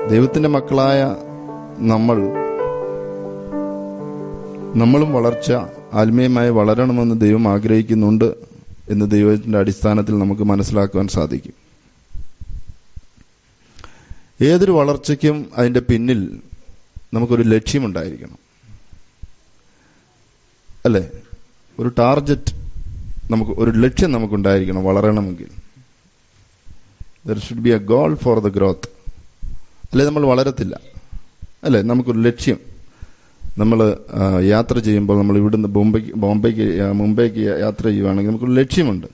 ദൈവത്തിന്റെ മക്കളായ നമ്മൾ നമ്മളും വളർച്ച ആത്മീയമായി വളരണമെന്ന് ദൈവം ആഗ്രഹിക്കുന്നുണ്ട് എന്ന് ദൈവത്തിന്റെ അടിസ്ഥാനത്തിൽ നമുക്ക് മനസ്സിലാക്കുവാൻ സാധിക്കും ഏതൊരു വളർച്ചയ്ക്കും അതിന്റെ പിന്നിൽ നമുക്കൊരു ലക്ഷ്യമുണ്ടായിരിക്കണം അല്ലേ ഒരു ടാർജറ്റ് നമുക്ക് ഒരു ലക്ഷ്യം നമുക്കുണ്ടായിരിക്കണം വളരണമെങ്കിൽ there should be a goal for the growth അല്ലെ നമ്മൾ വളരത്തില്ല അല്ലേ നമുക്കൊരു ലക്ഷ്യം നമ്മൾ യാത്ര ചെയ്യുമ്പോൾ നമ്മൾ ഇവിടുന്ന് ബോംബെക്ക് ബോംബെക്ക് ആ, മുംബൈക്ക് യാത്ര ചെയ്യുവാണെങ്കിൽ നമുക്കൊരു ലക്ഷ്യമുണ്ട്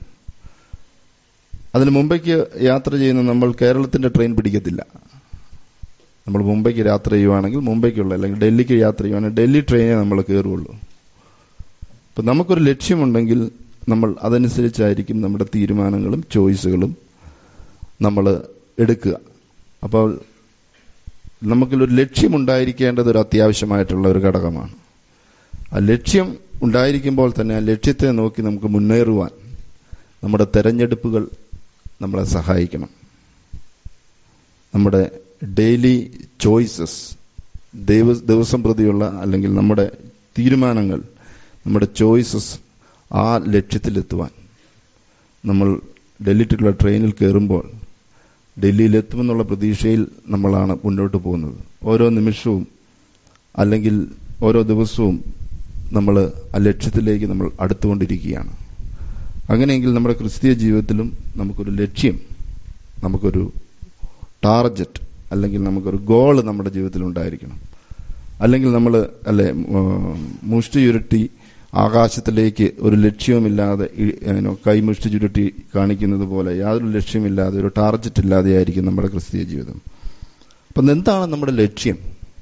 അതിന് മുംബൈക്ക് യാത്ര ചെയ്യുന്ന നമ്മൾ കേരളത്തിന്റെ ട്രെയിൻ പിടിക്കത്തില്ല നമ്മൾ മുംബൈക്ക് യാത്ര ചെയ്യുവാണെങ്കിൽ മുംബൈക്കുള്ള അല്ലെങ്കിൽ ഡൽഹിക്ക് യാത്ര ചെയ്യുവാണെങ്കിൽ ഡൽഹി ട്രെയിനേ നമ്മൾ കയറുള്ളൂ അപ്പൊ നമുക്കൊരു ലക്ഷ്യമുണ്ടെങ്കിൽ നമ്മൾ അതനുസരിച്ചായിരിക്കും നമ്മുടെ തീരുമാനങ്ങളും ചോയ്സുകളും നമ്മൾ എടുക്കുക അപ്പോൾ നമുക്കൊരു ലക്ഷ്യമുണ്ടായിരിക്കേണ്ടത് ഒരു അത്യാവശ്യമായിട്ടുള്ള ഒരു ഘടകമാണ് ആ ലക്ഷ്യം ഉണ്ടായിരിക്കുമ്പോൾ തന്നെ ആ ലക്ഷ്യത്തെ നോക്കി നമുക്ക് മുന്നേറുവാൻ നമ്മുടെ തെരഞ്ഞെടുപ്പുകൾ നമ്മളെ സഹായിക്കണം നമ്മുടെ ഡെയിലി ചോയ്സസ് ദൈവ ദിവസം പ്രതിയുള്ള അല്ലെങ്കിൽ നമ്മുടെ തീരുമാനങ്ങൾ നമ്മുടെ ചോയ്സസ് ആ ലക്ഷ്യത്തിലെത്തുവാൻ നമ്മൾ ഡൽഹിയിലുള്ള ട്രെയിനിൽ കയറുമ്പോൾ ഡൽഹിയിലെത്തുമെന്നുള്ള പ്രതീക്ഷയിൽ നമ്മളാണ് മുന്നോട്ട് പോകുന്നത് ഓരോ നിമിഷവും അല്ലെങ്കിൽ ഓരോ ദിവസവും നമ്മൾ ആ ലക്ഷ്യത്തിലേക്ക് നമ്മൾ അടുത്തുകൊണ്ടിരിക്കുകയാണ് അങ്ങനെയെങ്കിൽ നമ്മുടെ ക്രിസ്തീയ ജീവിതത്തിലും നമുക്കൊരു ലക്ഷ്യം നമുക്കൊരു ടാർജറ്റ് അല്ലെങ്കിൽ നമുക്കൊരു ഗോൾ നമ്മുടെ ജീവിതത്തിൽ ഉണ്ടായിരിക്കണം അല്ലെങ്കിൽ നമ്മൾ അല്ലെ മുഷ്ടി ചുരുട്ടി ആകാശത്തിലേക്ക് ഒരു ലക്ഷ്യവുമില്ലാതെ ഇ- ഏനോ കൈമുഷ്ടി ചുരുട്ടി കാണിക്കുന്നത് പോലെ യാതൊരു ലക്ഷ്യമില്ലാതെ ഒരു ടാർജറ്റ് ഇല്ലാതെയായിരിക്കും നമ്മുടെ ക്രിസ്തീയ ജീവിതം അപ്പം എന്താണ് നമ്മുടെ ലക്ഷ്യം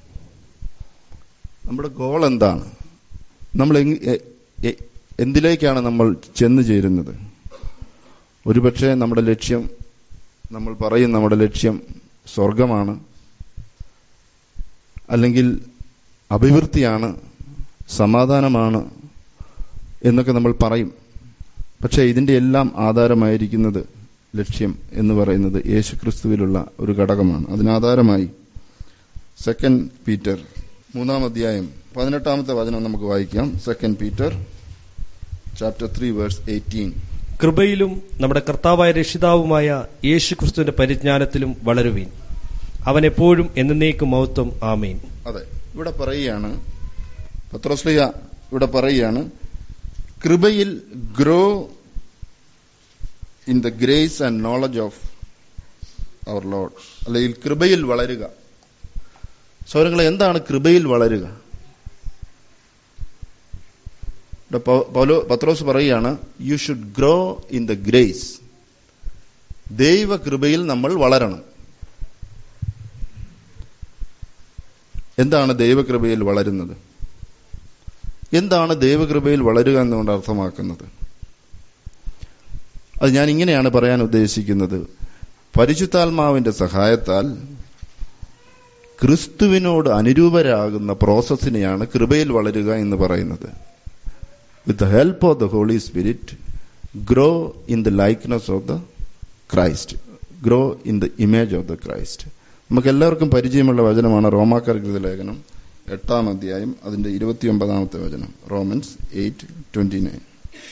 നമ്മുടെ ഗോൾ എന്താണ് നമ്മൾ എങ്- എ- എ- എന്തിലേക്കാണ് നമ്മൾ ചെന്ന് ചേരുന്നത് ഒരുപക്ഷെ നമ്മുടെ ലക്ഷ്യം നമ്മൾ പറയും നമ്മുടെ ലക്ഷ്യം സ്വർഗമാണ് അല്ലെങ്കിൽ അഭിവൃദ്ധിയാണ് സമാധാനമാണ് എന്നൊക്കെ നമ്മൾ പറയും പക്ഷേ ഇതിന്റെ എല്ലാം ആധാരമായിരിക്കുന്നത് ലക്ഷ്യം എന്ന് പറയുന്നത് യേശുക്രിസ്തുവിലുള്ള ഒരു ഘടകമാണ് അതിനാധാരമായി സെക്കൻഡ് പീറ്റർ മൂന്നാം അധ്യായം പതിനെട്ടാമത്തെ വചനം നമുക്ക് വായിക്കാം second Peter chapter three verse eighteen കൃപയിലും നമ്മുടെ കർത്താവായ രക്ഷിതാവുമായ യേശു ക്രിസ്തുവിന്റെ പരിജ്ഞാനത്തിലും വളരുവീൻ അവൻ എപ്പോഴും എന്നേക്കും മഹത്വം ആമേൻ അതെ ഇവിടെ പറയുകയാണ് പത്രോസ്ലിയ ഇവിടെ പറയുകയാണ് കൃപയിൽ grow in the grace and knowledge of our lord അല്ലെങ്കിൽ കൃപയിൽ വളരുക സൗരങ്ങളെ എന്താണ് കൃപയിൽ വളരുക ഇവിടെ പൗ- പൗലോ പത്രോസ് പറയുകയാണ് you should grow in the grace ദൈവ കൃപയിൽ നമ്മൾ വളരണം എന്താണ് ദൈവകൃപയിൽ വളരുന്നത് എന്താണ് ദൈവകൃപയിൽ വളരുക എന്നുകൊണ്ട് അർത്ഥമാക്കുന്നത് അത് ഞാൻ ഇങ്ങനെയാണ് പറയാൻ ഉദ്ദേശിക്കുന്നത് പരിശുദ്ധാത്മാവിന്റെ സഹായത്താൽ ക്രിസ്തുവിനോട് അനുരൂപരാകുന്ന പ്രോസസ്സിനെയാണ് കൃപയിൽ വളരുക എന്ന് പറയുന്നത് with the help of the holy spirit grow in the likeness of the Christ grow in the image of the Christ നമുക്ക് എല്ലാവർക്കും പരിചയമുള്ള വചനമാണ് റോമാക്കാർക്കൃത ലേഖനം എട്ടാം അധ്യായം അതിന്റെ ഇരുപത്തിയൊമ്പതാമത്തെ വചനം റോമൻസ് എയ്റ്റ് ട്വന്റി നയൻ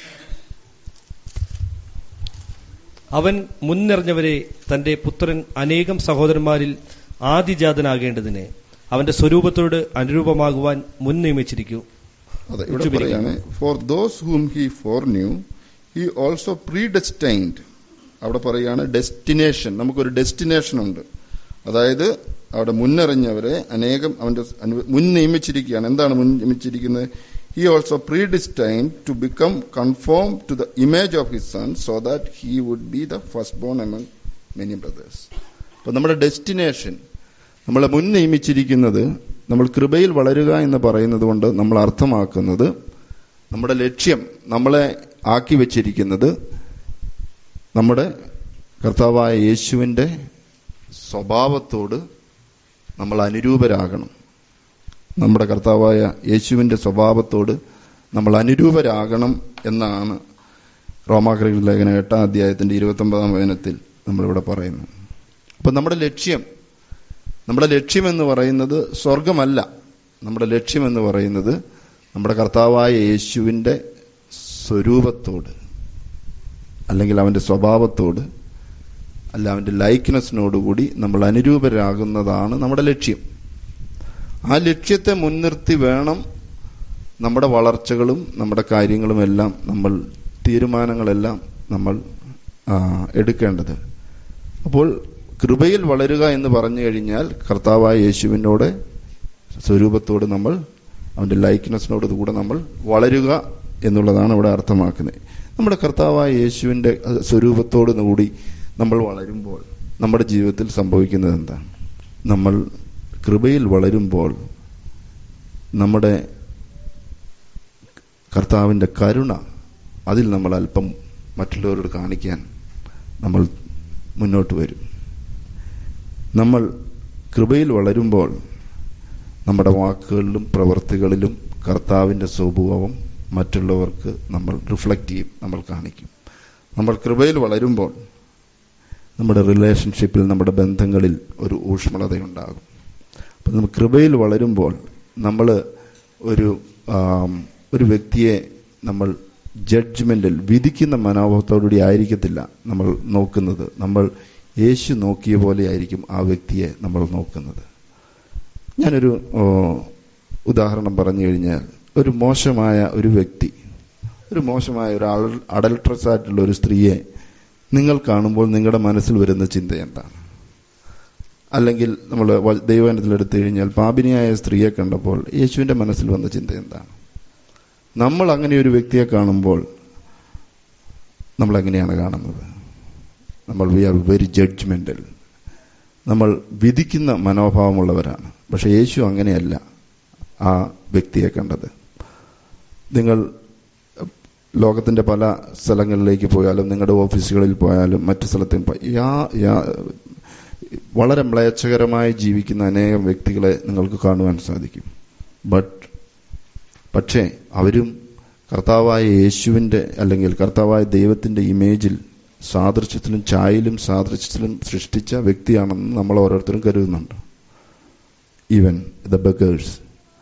അവൻ മുൻനിറഞ്ഞവരെ തന്റെ പുത്രൻ അനേകം സഹോദരന്മാരിൽ ആദിജാതനാകേണ്ടതിന് അവന്റെ സ്വരൂപത്തോട് അനുരൂപമാകുവാൻ മുൻ നിയമിച്ചിരിക്കൂ അതെ ഇവിടെ ഉച്ചപിരിക്കുന്നു. പറയാണ് for those whom he foreknew he also predestined അവിടെ പറയാണ് ഡെസ്റ്റിനേഷൻ നമുക്കൊരു ഡെസ്റ്റിനേഷൻ ഉണ്ട് അതായത് അവിടെ മുന്നറിഞ്ഞവരെ അനേകം അവന്റെ അനു- മുൻ നിയമിച്ചിരിക്കുകയാണ് എന്താണ് മുൻ നിയമിച്ചിരിക്കുന്നത് he also predestined to become conform to the image of his son so that he would be the firstborn among many brothers അപ്പൊ നമ്മുടെ ഡെസ്റ്റിനേഷൻ നമ്മളെ മുൻ നിയമിച്ചിരിക്കുന്നത് നമ്മൾ കൃപയിൽ വളരുക എന്ന് പറയുന്നത് കൊണ്ട് നമ്മൾ അർത്ഥമാക്കുന്നത് നമ്മുടെ ലക്ഷ്യം നമ്മളെ ആക്കി വെച്ചിരിക്കുന്നത് നമ്മുടെ കർത്താവായ യേശുവിൻ്റെ സ്വഭാവത്തോട് നമ്മൾ അനുരൂപരാകണം നമ്മുടെ കർത്താവായ യേശുവിൻ്റെ സ്വഭാവത്തോട് നമ്മൾ അനുരൂപരാകണം എന്നാണ് റോമാക്രികൾ ലേഖന എട്ടാം അധ്യായത്തിന്റെ ഇരുപത്തി ഒമ്പതാം വചനത്തിൽ നമ്മളിവിടെ പറയുന്നത് അപ്പം നമ്മുടെ ലക്ഷ്യം നമ്മുടെ ലക്ഷ്യമെന്ന് പറയുന്നത് സ്വർഗമല്ല നമ്മുടെ ലക്ഷ്യമെന്ന് പറയുന്നത് നമ്മുടെ കർത്താവായ യേശുവിൻ്റെ സ്വരൂപത്തോട് അല്ലെങ്കിൽ അവൻ്റെ സ്വഭാവത്തോട് അല്ല അവൻ്റെ ലൈക്ക്നെസ്സിനോടുകൂടി നമ്മൾ അനുരൂപരാകുന്നതാണ് നമ്മുടെ ലക്ഷ്യം ആ ലക്ഷ്യത്തെ മുൻനിർത്തി വേണം നമ്മുടെ വളർച്ചകളും നമ്മുടെ കാര്യങ്ങളുമെല്ലാം നമ്മൾ തീരുമാനങ്ങളെല്ലാം നമ്മൾ ആ, എടുക്കേണ്ടത് അപ്പോൾ കൃപയിൽ വളരുക എന്ന് പറഞ്ഞു കഴിഞ്ഞാൽ കർത്താവായ യേശുവിനോട് സ്വരൂപത്തോട് നമ്മൾ അവൻ്റെ ലൈക്ക്നെസ്സിനോട് കൂടെ നമ്മൾ വളരുക എന്നുള്ളതാണ് ഇവിടെ അർത്ഥമാക്കുന്നത് നമ്മുടെ കർത്താവായ യേശുവിൻ്റെ സ്വരൂപത്തോട് കൂടി നമ്മൾ വളരുമ്പോൾ നമ്മുടെ ജീവിതത്തിൽ സംഭവിക്കുന്നത് എന്താണ് നമ്മൾ കൃപയിൽ വളരുമ്പോൾ നമ്മുടെ കർത്താവിൻ്റെ കരുണ അതിൽ നമ്മൾ അല്പം മറ്റുള്ളവരോട് കാണിക്കാൻ നമ്മൾ മുന്നോട്ട് വരും നമ്മൾ കൃപയിൽ വളരുമ്പോൾ നമ്മുടെ വാക്കുകളിലും പ്രവൃത്തികളിലും കർത്താവിൻ്റെ സ്വഭാവം മറ്റുള്ളവർക്ക് നമ്മൾ റിഫ്ലക്റ്റ് ചെയ്യും നമ്മൾ കാണിക്കും നമ്മൾ കൃപയിൽ വളരുമ്പോൾ നമ്മുടെ റിലേഷൻഷിപ്പിൽ നമ്മുടെ ബന്ധങ്ങളിൽ ഒരു ഊഷ്മളതയുണ്ടാകും അപ്പം നമ്മൾ കൃപയിൽ വളരുമ്പോൾ നമ്മൾ ഒരു ആം, ഒരു വ്യക്തിയെ നമ്മൾ ജഡ്ജ്മെന്റിൽ വിധിക്കുന്ന മനോഭാവത്തോടുകൂടി ആയിരിക്കത്തില്ല നമ്മൾ നോക്കുന്നത് നമ്മൾ യേശു നോക്കിയ പോലെ ആയിരിക്കും ആ വ്യക്തിയെ നമ്മൾ നോക്കുന്നത് ഞാനൊരു ഓ, ഉദാഹരണം പറഞ്ഞു കഴിഞ്ഞാൽ ഒരു മോശമായ ഒരു വ്യക്തി ഒരു മോശമായ ഒരു അഡൽട്രസ് ആയിട്ടുള്ള ഒരു സ്ത്രീയെ നിങ്ങൾ കാണുമ്പോൾ നിങ്ങളുടെ മനസ്സിൽ വരുന്ന ചിന്ത എന്താണ് അല്ലെങ്കിൽ നമ്മൾ ദൈവനത്തിൽ എടുത്തു കഴിഞ്ഞാൽ പാപിനിയായ സ്ത്രീയെ കണ്ടപ്പോൾ യേശുവിന്റെ മനസ്സിൽ വന്ന ചിന്ത എന്താണ് നമ്മൾ അങ്ങനെ ഒരു വ്യക്തിയെ കാണുമ്പോൾ നമ്മൾ എങ്ങനെയാണ് കാണുന്നത് നമ്മൾ വി ആർ വെരി ജഡ്ജ്മെന്റൽ നമ്മൾ വിധിക്കുന്ന മനോഭാവമുള്ളവരാണ് പക്ഷെ യേശു അങ്ങനെയല്ല ആ വ്യക്തിയെ കണ്ടത് നിങ്ങൾ ലോകത്തിന്റെ പല സ്ഥലങ്ങളിലേക്ക് പോയാലും നിങ്ങളുടെ ഓഫീസുകളിൽ പോയാലും മറ്റു സ്ഥലത്തും പോയി യാ- യാ- വളരെ മ്ലേച്ഛകരമായി ജീവിക്കുന്ന അനേകം വ്യക്തികളെ നിങ്ങൾക്ക് കാണുവാൻ സാധിക്കും ബട്ട് പക്ഷേ അവരും കർത്താവായ യേശുവിന്റെ അല്ലെങ്കിൽ കർത്താവായ ദൈവത്തിന്റെ ഇമേജിൽ സാദൃശ്യത്തിലും ചായയിലും സാദൃശ്യത്തിലും സൃഷ്ടിച്ച വ്യക്തിയാണെന്ന് നമ്മൾ ഓരോരുത്തരും കരുതുന്നുണ്ട് ഈവൻ ദ ബഗേഴ്സ്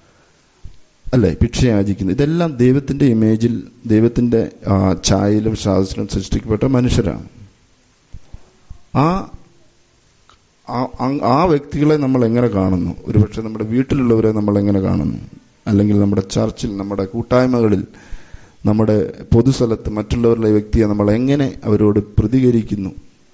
അല്ലെ ഭിക്ഷ യാചിക്കുന്നത് ഇതെല്ലാം ദൈവത്തിന്റെ ഇമേജിൽ ദൈവത്തിന്റെ ആ, ഛായയിലും സാദൃശ്യത്തിലും സൃഷ്ടിക്കപ്പെട്ട മനുഷ്യരാണ് ആ ആ- ആ- ആ വ്യക്തികളെ നമ്മൾ എങ്ങനെ കാണുന്നു ഒരുപക്ഷെ നമ്മുടെ വീട്ടിലുള്ളവരെ നമ്മൾ എങ്ങനെ കാണുന്നു അല്ലെങ്കിൽ നമ്മുടെ ചർച്ചിൽ നമ്മുടെ കൂട്ടായ്മകളിൽ നമ്മുടെ പൊതുസ്ഥലത്ത് മറ്റുള്ളവരുടെ വ്യക്തിയെ നമ്മൾ എങ്ങനെ അവരോട് പ്രതികരിക്കുന്നു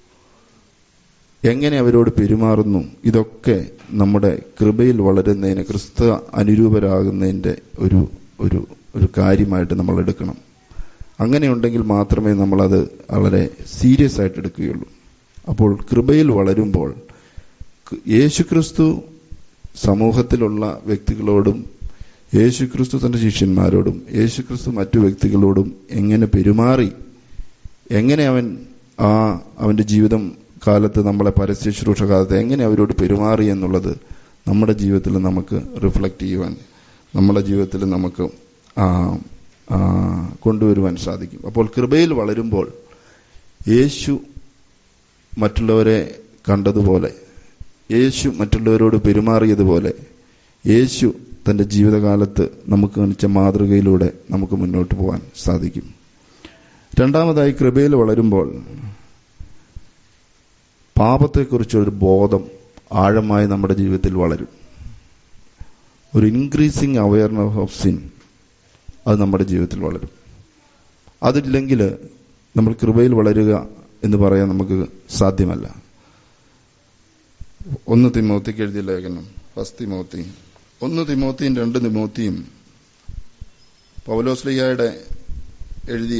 എങ്ങനെ അവരോട് പെരുമാറുന്നു ഇതൊക്കെ നമ്മുടെ കൃപയിൽ വളരുന്നതിന് ക്രിസ്തു അനുരൂപരാകുന്നതിൻ്റെ ഒരു ഒരു ഒരു കാര്യമായിട്ട് നമ്മൾ എടുക്കണം അങ്ങനെയുണ്ടെങ്കിൽ മാത്രമേ നമ്മളത് വളരെ സീരിയസ് ആയിട്ട് എടുക്കുകയുള്ളൂ അപ്പോൾ കൃപയിൽ വളരുമ്പോൾ ക- യേശുക്രിസ്തു സമൂഹത്തിലുള്ള വ്യക്തികളോടും യേശുക്രിസ്തു തന്റെ ശിഷ്യന്മാരോടും യേശുക്രിസ്തു മറ്റു വ്യക്തികളോടും എങ്ങനെ പെരുമാറി എങ്ങനെ അവൻ ആ അവന്റെ ജീവിതം കാലത്ത് നമ്മളെ പരസ്യ ശുശ്രൂഷ കാലത്ത് എങ്ങനെ അവരോട് പെരുമാറി എന്നുള്ളത് നമ്മുടെ ജീവിതത്തിൽ നമുക്ക് റിഫ്ലക്റ്റ് ചെയ്യുവാൻ നമ്മുടെ ജീവിതത്തിൽ നമുക്ക് ആ, ആ, കൊണ്ടുവരുവാൻ സാധിക്കും അപ്പോൾ കൃപയിൽ വളരുമ്പോൾ യേശു മറ്റുള്ളവരെ കണ്ടതുപോലെ യേശു മറ്റുള്ളവരോട് പെരുമാറിയതുപോലെ യേശു തന്റെ ജീവിതകാലത്ത് നമുക്ക് കാണിച്ച മാതൃകയിലൂടെ നമുക്ക് മുന്നോട്ട് പോകാൻ സാധിക്കും രണ്ടാമതായി കൃപയിൽ വളരുമ്പോൾ പാപത്തെക്കുറിച്ചൊരു ബോധം ആഴമായി നമ്മുടെ ജീവിതത്തിൽ വളരും ഒരു ഇൻക്രീസിങ് അവയർനെസ് ഓഫ് സിൻ അത് നമ്മുടെ ജീവിതത്തിൽ വളരും അതില്ലെങ്കിൽ നമ്മൾ കൃപയിൽ വളരുക എന്ന് പറയാൻ നമുക്ക് സാധ്യമല്ല ഒന്ന് തിമോത്തിക്ക് എഴുതിയ ലേഖനം ഫസ്റ്റ് തിമോത്തി ഒന്ന് തിമോത്തിയും രണ്ട് തിമോത്തിയും പൗലോസ്ലിയായുടെ എഴുതിയ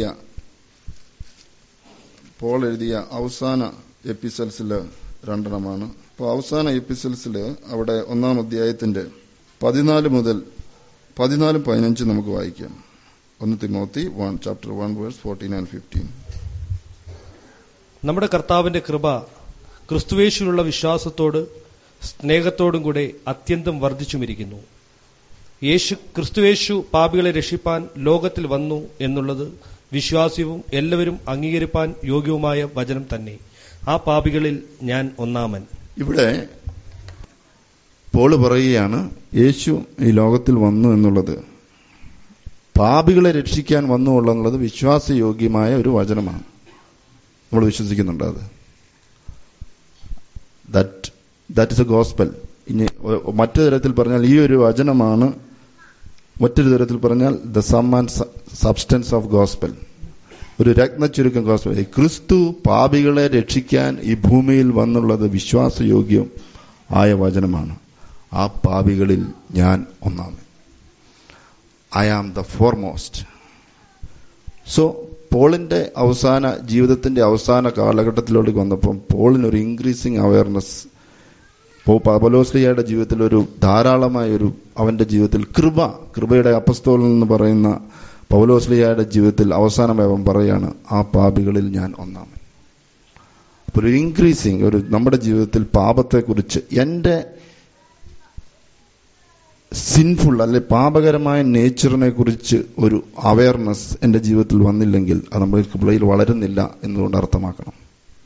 പോൾ എഴുതിയ അവസാന എപ്പിസൽസിൽ രണ്ടെണ്ണമാണ് അപ്പോൾ അവസാന എപ്പിസൽസിൽ അവിടെ ഒന്നാം അധ്യായത്തിന്റെ പതിനാല് മുതൽ പതിനാലും പതിനഞ്ചും നമുക്ക് വായിക്കാം ഒന്ന് Timothy one chapter one verse fourteen and fifteen നമ്മുടെ കർത്താവിന്റെ കൃപ ക്രിസ്തുവേശുവിലുള്ള വിശ്വാസത്തോട് സ്നേഹത്തോടും കൂടെ അത്യന്തം വർദ്ധിച്ചുമിരിക്കുന്നു യേശു ക്രിസ്തുവേശു പാപികളെ രക്ഷിപ്പാൻ ലോകത്തിൽ വന്നു എന്നുള്ളത് വിശ്വാസ്യവും എല്ലാവരും അംഗീകരിപ്പാൻ യോഗ്യവുമായ വചനം തന്നെ ആ പാപികളിൽ ഞാൻ ഒന്നാമൻ ഇവിടെ പോള് പറയുകയാണ് യേശു ഈ ലോകത്തിൽ വന്നു എന്നുള്ളത് പാപികളെ രക്ഷിക്കാൻ വന്നു എന്നുള്ളത് വിശ്വാസയോഗ്യമായ ഒരു വചനമാണ് നമ്മൾ വിശ്വസിക്കുന്നുണ്ട് അത് that that is a gospel ഇനി ഒ- മറ്റു തരത്തിൽ പറഞ്ഞാൽ ഈ ഒരു വചനമാണ് മറ്റൊരു തരത്തിൽ പറഞ്ഞാൽ the sum and substance of gospel ഒരു രത്നച്ചുരുക്കം ഗോസ്പൽ ഈ ക്രിസ്തു പാപികളെ രക്ഷിക്കാൻ ഈ ഭൂമിയിൽ വന്നുള്ളത് വിശ്വാസയോഗ്യം ആയ വചനമാണ് ആ പാപികളിൽ ഞാൻ ഒന്നാമൻ I am the foremost so പോളിന്റെ അവസാന ജീവിതത്തിന്റെ അവസാന കാലഘട്ടത്തിലോട്ട് വന്നപ്പം പോളിന് ഒരു ഇൻക്രീസിങ് അവയർനെസ് പൗലോസ്ലിയയുടെ ജീവിതത്തിൽ ഒരു ധാരാളമായ ഒരു അവന്റെ ജീവിതത്തിൽ കൃപ കൃപയുടെ അപ്പസ്തോലൻ എന്ന് പറയുന്ന പൗലോസ്ലിയയുടെ ജീവിതത്തിൽ അവസാനമായി അവൻ പറയാണ് ആ പാപികളിൽ ഞാൻ ഒന്നാമൻ അപ്പോൾ ഒരു ഇൻക്രീസിങ് ഒരു നമ്മുടെ ജീവിതത്തിൽ പാപത്തെക്കുറിച്ച് എൻ്റെ സിൻഫുൾ അല്ലെ പാപകരമായ നേച്ചറിനെ കുറിച്ച് ഒരു അവയർനെസ് എൻ്റെ ജീവിതത്തിൽ വന്നില്ലെങ്കിൽ അത് നമ്മുടെ കൃപയിൽ വളരുന്നില്ല എന്നുകൊണ്ട് അർത്ഥമാക്കണം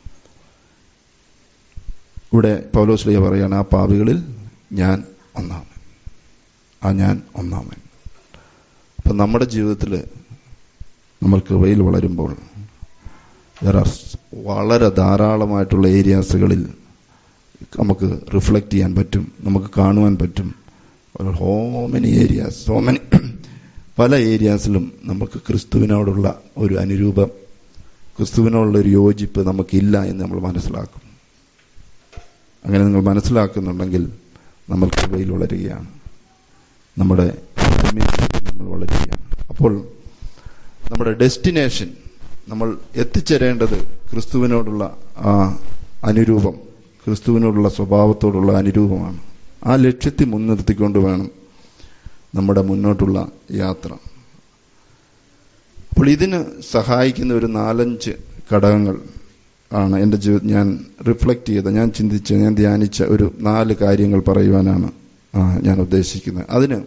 ഇവിടെ പൗലോസ്ലിയ പറയാണ് ആ പാപികളിൽ ഞാൻ ഒന്നാമൻ ആ ഞാൻ ഒന്നാമൻ അപ്പൊ നമ്മുടെ ജീവിതത്തിൽ നമ്മൾ കൃപയിൽ വളരുമ്പോൾ there are വളരെ ധാരാളമായിട്ടുള്ള ഏരിയാസുകളിൽ നമുക്ക് റിഫ്ലക്റ്റ് ചെയ്യാൻ പറ്റും നമുക്ക് കാണുവാൻ പറ്റും ഹോ മെനി ഏരിയാസ് സോ മെനി പല ഏരിയാസിലും നമുക്ക് ക്രിസ്തുവിനോടുള്ള ഒരു അനുരൂപം ക്രിസ്തുവിനോടുള്ള ഒരു യോജിപ്പ് നമുക്കില്ല എന്ന് നമ്മൾ മനസ്സിലാക്കും അങ്ങനെ നിങ്ങൾ മനസ്സിലാക്കുന്നുണ്ടെങ്കിൽ നമ്മൾ കൃപയിൽ വളരുകയാണ് നമ്മുടെ ആത്മീയതയിൽ നമ്മൾ വളരുകയാണ് അപ്പോൾ നമ്മുടെ ഡെസ്റ്റിനേഷൻ നമ്മൾ എത്തിച്ചേരേണ്ടത് ക്രിസ്തുവിനോടുള്ള ആ അനുരൂപം ക്രിസ്തുവിനോടുള്ള സ്വഭാവത്തോടുള്ള അനുരൂപമാണ് ആ ലക്ഷ്യത്തെ മുൻനിർത്തിക്കൊണ്ട് വേണം നമ്മുടെ മുന്നോട്ടുള്ള യാത്ര അപ്പോൾ ഇതിന് സഹായിക്കുന്ന ഒരു നാലഞ്ച് ഘടകങ്ങൾ ആണ് എൻ്റെ ജീവിതം ഞാൻ റിഫ്ലക്റ്റ് ചെയ്ത ഞാൻ ചിന്തിച്ച ഞാൻ ധ്യാനിച്ച ഒരു നാല് കാര്യങ്ങൾ പറയുവാനാണ് ആ, ഞാൻ ഉദ്ദേശിക്കുന്നത് അതിന്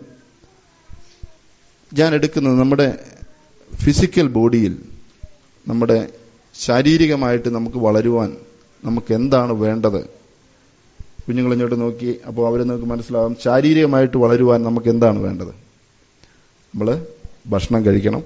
ഞാൻ എടുക്കുന്നത് നമ്മുടെ ഫിസിക്കൽ ബോഡിയിൽ നമ്മുടെ ശാരീരികമായിട്ട് നമുക്ക് വളരുവാൻ നമുക്ക് എന്താണ് വേണ്ടത് കുഞ്ഞുങ്ങൾ ഇങ്ങോട്ട് നോക്കി അപ്പോൾ അവർ നമുക്ക് മനസ്സിലാവും ശാരീരികമായിട്ട് വളരുവാൻ നമുക്ക് എന്താണ് വേണ്ടത് നമ്മൾ ഭക്ഷണം കഴിക്കണം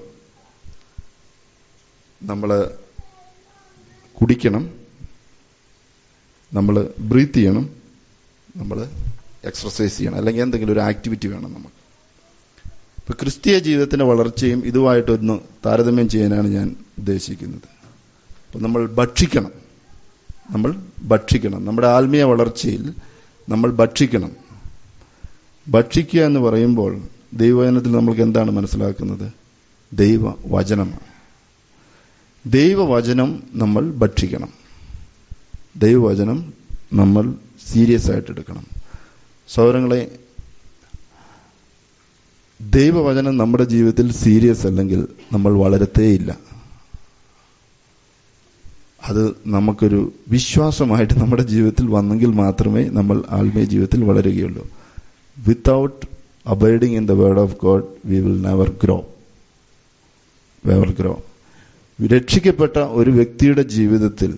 നമ്മൾ കുടിക്കണം നമ്മൾ ബ്രീത്ത് ചെയ്യണം നമ്മൾ എക്സർസൈസ് ചെയ്യണം അല്ലെങ്കിൽ എന്തെങ്കിലും ഒരു ആക്ടിവിറ്റി വേണം നമുക്ക് ഇപ്പൊ ക്രിസ്തീയ ജീവിതത്തിന്റെ വളർച്ചയും ഇതുമായിട്ടൊന്ന് താരതമ്യം ചെയ്യാനാണ് ഞാൻ ഉദ്ദേശിക്കുന്നത് അപ്പൊ നമ്മൾ ഭക്ഷിക്കണം നമ്മൾ ഭക്ഷിക്കണം നമ്മുടെ ആത്മീയ വളർച്ചയിൽ നമ്മൾ ഭക്ഷിക്കണം ഭക്ഷിക്കുക എന്ന് പറയുമ്പോൾ ദൈവവചനത്തിൽ നമ്മൾക്ക് എന്താണ് മനസ്സിലാക്കുന്നത് ദൈവവചനമാണ് ദൈവവചനം നമ്മൾ ഭക്ഷിക്കണം ദൈവവചനം നമ്മൾ സീരിയസ് ആയിട്ട് എടുക്കണം സൗരങ്ങളെ ദൈവവചനം നമ്മുടെ ജീവിതത്തിൽ സീരിയസ് അല്ലെങ്കിൽ നമ്മൾ വളരത്തേയില്ല അത് നമുക്കൊരു വിശ്വാസമായിട്ട് നമ്മുടെ ജീവിതത്തിൽ വന്നെങ്കിൽ മാത്രമേ നമ്മൾ ആത്മീയ ജീവിതത്തിൽ വളരുകയുള്ളൂ without abiding in the word of God we will never grow never grow രക്ഷിക്കപ്പെട്ട ഒരു വ്യക്തിയുടെ ജീവിതത്തിൽ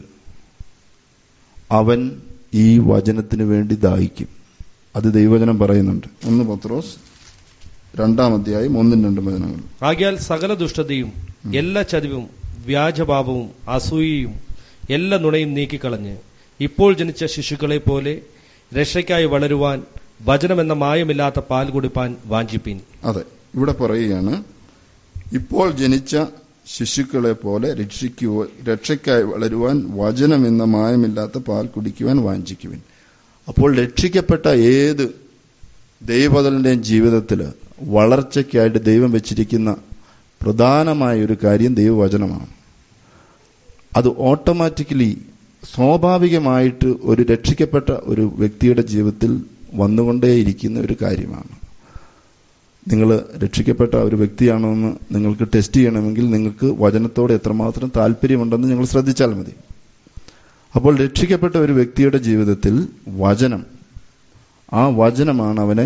അവൻ ഈ വചനത്തിന് വേണ്ടി ദാഹിക്കും അത് ദൈവവചനം പറയുന്നുണ്ട് ഒന്ന് പത്രോസ് രണ്ടാം അധ്യായം ഒന്നും രണ്ടും വചനങ്ങൾ ആകിയാൽ സകല ദുഷ്ടതയും എല്ലാ ചതിവും വ്യാജപാപവും അസൂയയും എല്ലാ നുണയും നീക്കിക്കളഞ്ഞ് ഇപ്പോൾ ജനിച്ച ശിശുക്കളെ പോലെ രക്ഷയ്ക്കായി വളരുവാൻ വചനമെന്ന മായമില്ലാത്ത പാൽ കുടിപ്പാൻ വാഞ്ചിപ്പിൻ അതെ ഇവിടെ പറയുകയാണ് ഇപ്പോൾ ജനിച്ച ശിശുക്കളെ പോലെ രക്ഷിക്കുവോ രക്ഷയ്ക്കായി വളരുവാൻ വചനം എന്ന മായമില്ലാത്ത പാൽ കുടിക്കുവാൻ വാഞ്ചിക്കുവിൻ അപ്പോൾ രക്ഷിക്കപ്പെട്ട ഏത് ദൈവതലിന്റെയും ജീവിതത്തിൽ വളർച്ചയ്ക്കായിട്ട് ദൈവം വെച്ചിരിക്കുന്ന പ്രധാനമായ ഒരു കാര്യം ദൈവവചനമാണ് അത് ഓട്ടോമാറ്റിക്കലി സ്വാഭാവികമായിട്ട് ഒരു രക്ഷിക്കപ്പെട്ട ഒരു വ്യക്തിയുടെ ജീവിതത്തിൽ വന്നുകൊണ്ടേയിരിക്കുന്ന ഒരു കാര്യമാണ് നിങ്ങൾ രക്ഷിക്കപ്പെട്ട ഒരു വ്യക്തിയാണോ എന്ന് നിങ്ങൾക്ക് ടെസ്റ്റ് ചെയ്യണമെങ്കിൽ നിങ്ങൾക്ക് വചനത്തോട് എത്രമാത്രം താല്പര്യമുണ്ടെന്ന് നിങ്ങൾ ശ്രദ്ധിച്ചാൽ മതി അപ്പോൾ രക്ഷിക്കപ്പെട്ട ഒരു വ്യക്തിയുടെ ജീവിതത്തിൽ വചനം ആ വചനമാണ് അവനെ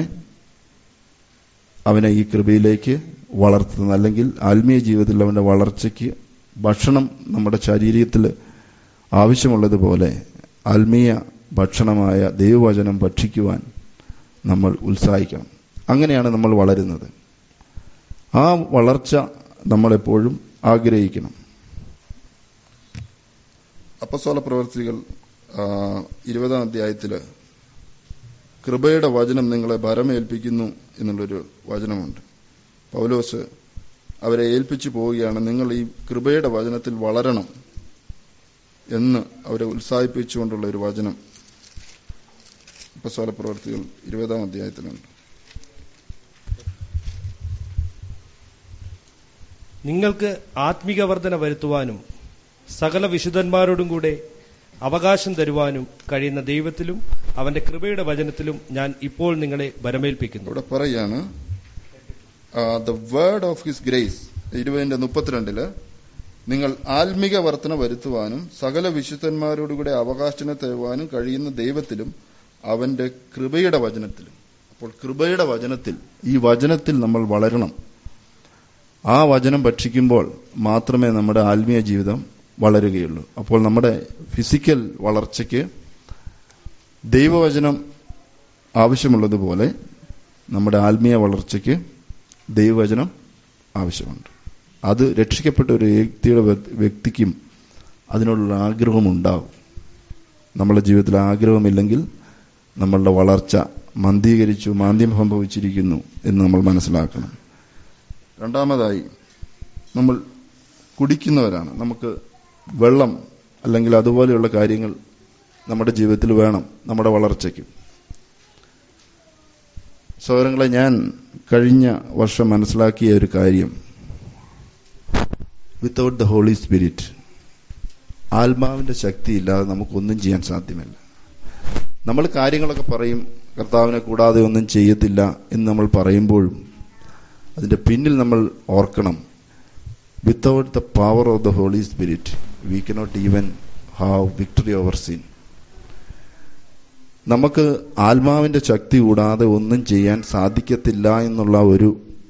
അവനെ ഈ കൃപയിലേക്ക് വളർത്തുന്നത് അല്ലെങ്കിൽ ആത്മീയ ജീവിതത്തിൽ അവന്റെ വളർച്ചയ്ക്ക് ഭക്ഷണം നമ്മുടെ ശരീരത്തിൽ ആവശ്യമുള്ളതുപോലെ ആത്മീയ ഭക്ഷണമായ ദൈവവചനം ഭക്ഷിക്കുവാൻ നമ്മൾ ഉത്സാഹിക്കണം അങ്ങനെയാണ് നമ്മൾ വളരുന്നത് ആ വളർച്ച നമ്മളെപ്പോഴും ആഗ്രഹിക്കണം അപ്പസ്വല പ്രവർത്തികൾ ആ, ഇരുപതാം അധ്യായത്തില് കൃപയുടെ വചനം നിങ്ങളെ ഭരമേൽപ്പിക്കുന്നു എന്നുള്ളൊരു വചനമുണ്ട് പൗലോസ് അവരെ ഏൽപ്പിച്ചു പോവുകയാണ് നിങ്ങൾ ഈ കൃപയുടെ വചനത്തിൽ വളരണം എന്ന് അവരെ ഉത്സാഹിപ്പിച്ചുകൊണ്ടുള്ള ഒരു വചനം അപ്പസ്വല പ്രവർത്തികൾ ഇരുപതാം അധ്യായത്തിലുണ്ട് നിങ്ങൾക്ക് ആത്മിക വർധന വരുത്തുവാനും സകല വിശുദ്ധന്മാരോടും കൂടെ അവകാശം തരുവാനും കഴിയുന്ന ദൈവത്തിലും അവന്റെ കൃപയുടെ വചനത്തിലും ഞാൻ ഇപ്പോൾ നിങ്ങളെ വരമേൽപ്പിക്കുന്നു ഇവിടെ പറയാണ് the word of his grace ഇരുപതിന്റെ മുപ്പത്തിരണ്ടില് നിങ്ങൾ ആത്മിക വർധന വരുത്തുവാനും സകല വിശുദ്ധന്മാരോടുകൂടെ അവകാശന തരുവാനും കഴിയുന്ന ദൈവത്തിലും അവന്റെ കൃപയുടെ വചനത്തിലും അപ്പോൾ കൃപയുടെ വചനത്തിൽ ഈ വചനത്തിൽ നമ്മൾ വളരണം ആ വചനം ഭക്ഷിക്കുമ്പോൾ മാത്രമേ നമ്മുടെ ആത്മീയ ജീവിതം വളരുകയുള്ളൂ അപ്പോൾ നമ്മുടെ ഫിസിക്കൽ വളർച്ചയ്ക്ക് ദൈവവചനം ആവശ്യമുള്ളതുപോലെ നമ്മുടെ ആത്മീയ വളർച്ചയ്ക്ക് ദൈവവചനം ആവശ്യമുണ്ട് അത് രക്ഷിക്കപ്പെട്ട ഒരു വ്യക്തിയുടെ വ്യ- വ്യക്തിക്കും അതിനുള്ള ആഗ്രഹം ഉണ്ടാവും നമ്മുടെ ജീവിതത്തിൽ ആഗ്രഹമില്ലെങ്കിൽ നമ്മളുടെ വളർച്ച മന്ദീകരിച്ചു മാന്ദ്യം സംഭവിച്ചിരിക്കുന്നു എന്ന് നമ്മൾ മനസ്സിലാക്കണം രണ്ടാമതായി നമ്മൾ കുടിക്കുന്നവരാണ് നമുക്ക് വെള്ളം അല്ലെങ്കിൽ അതുപോലെയുള്ള കാര്യങ്ങൾ നമ്മുടെ ജീവിതത്തിൽ വേണം നമ്മുടെ വളർച്ചയ്ക്ക് സൗരങ്ങളെ ഞാൻ കഴിഞ്ഞ വർഷം മനസ്സിലാക്കിയ ഒരു കാര്യം വിത്തൗട്ട് ദ ഹോളി സ്പിരിറ്റ് ആത്മാവിന്റെ ശക്തി ഇല്ലാതെ നമുക്കൊന്നും ചെയ്യാൻ സാധ്യമല്ല നമ്മൾ കാര്യങ്ങളൊക്കെ പറയും കർത്താവിനെ കൂടാതെ ഒന്നും ചെയ്യത്തില്ല എന്ന് നമ്മൾ പറയുമ്പോഴും അതിന്റെ പിന്നിൽ നമ്മൾ ഓർക്കണം without the power of the holy spirit we cannot even have victory over sin നമുക്ക് ആത്മാവിന്റെ ശക്തി കൂടാതെ ഒന്നും ചെയ്യാൻ സാധിക്കത്തില്ല എന്നുള്ള ഒരു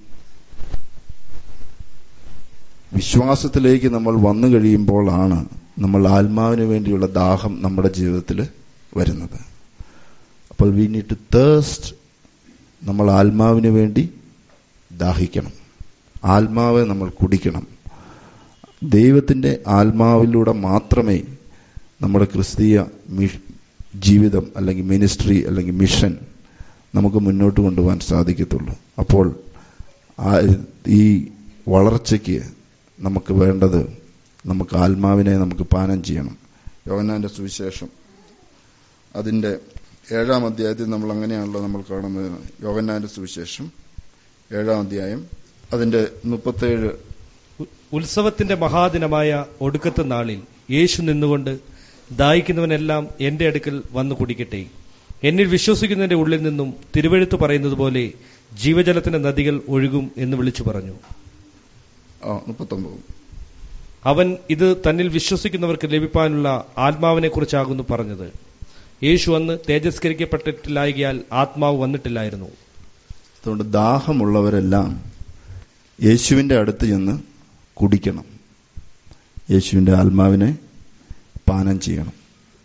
വിശ്വാസത്തിലേക്ക് നമ്മൾ വന്നു കഴിയുമ്പോഴാണ് നമ്മൾ ആത്മാവിന് വേണ്ടിയുള്ള ദാഹം നമ്മുടെ ജീവിതത്തിൽ വരുന്നത് അപ്പോൾ വി നീഡ് ടു തേസ്റ്റ് നമ്മൾ ആത്മാവിന് വേണ്ടി ദാഹിക്കണം ആത്മാവെ നമ്മൾ കുടിക്കണം ദൈവത്തിന്റെ ആത്മാവിലൂടെ മാത്രമേ നമ്മുടെ ക്രിസ്തീയ മി- ജീവിതം അല്ലെങ്കിൽ മിനിസ്ട്രി അല്ലെങ്കിൽ മിഷൻ നമുക്ക് മുന്നോട്ട് കൊണ്ടുപോകാൻ സാധിക്കത്തുള്ളൂ അപ്പോൾ ആ- ഈ വളർച്ചയ്ക്ക് നമുക്ക് വേണ്ടത് നമുക്ക് ആത്മാവിനെ നമുക്ക് പാനം ചെയ്യണം യോഹന്നാന്റെ സുവിശേഷം അതിന്റെ ഏഴാം അധ്യായത്തിൽ നമ്മൾ അങ്ങനെയാണല്ലോ നമ്മൾ കാണുന്നത് യോഹന്നാന്റെ സുവിശേഷം ഏഴാം അധ്യായം അതിന്റെ മുപ്പത്തേഴ് ഉ- ഉത്സവത്തിന്റെ മഹാദിനമായ ഒടുക്കത്തെ നാളിൽ യേശു നിന്നുകൊണ്ട് ദാഹിക്കുന്നവനെല്ലാം എന്റെ അടുക്കൽ വന്നു കുടിക്കട്ടെ എന്നിൽ വിശ്വസിക്കുന്നതിന്റെ ഉള്ളിൽ നിന്നും തിരുവഴുത്ത് പറയുന്നത് പോലെ ജീവജലത്തിന്റെ നദികൾ ഒഴുകും എന്ന് വിളിച്ചു പറഞ്ഞു ആ മുപ്പത്തൊമ്പത് അവൻ ഇത് തന്നിൽ വിശ്വസിക്കുന്നവർക്ക് ലഭിക്കാനുള്ള ആത്മാവിനെ കുറിച്ചാകുന്നു പറഞ്ഞത് യേശു അന്ന് തേജസ്കരിക്കപ്പെട്ടിട്ടില്ലായകയാൽ ആത്മാവ് വന്നിട്ടില്ലായിരുന്നു അതുകൊണ്ട് ദാഹമുള്ളവരെല്ലാം യേശുവിന്റെ അടുത്ത് ചെന്ന് കുടിക്കണം യേശുവിന്റെ ആത്മാവിനെ പാനം ചെയ്യണം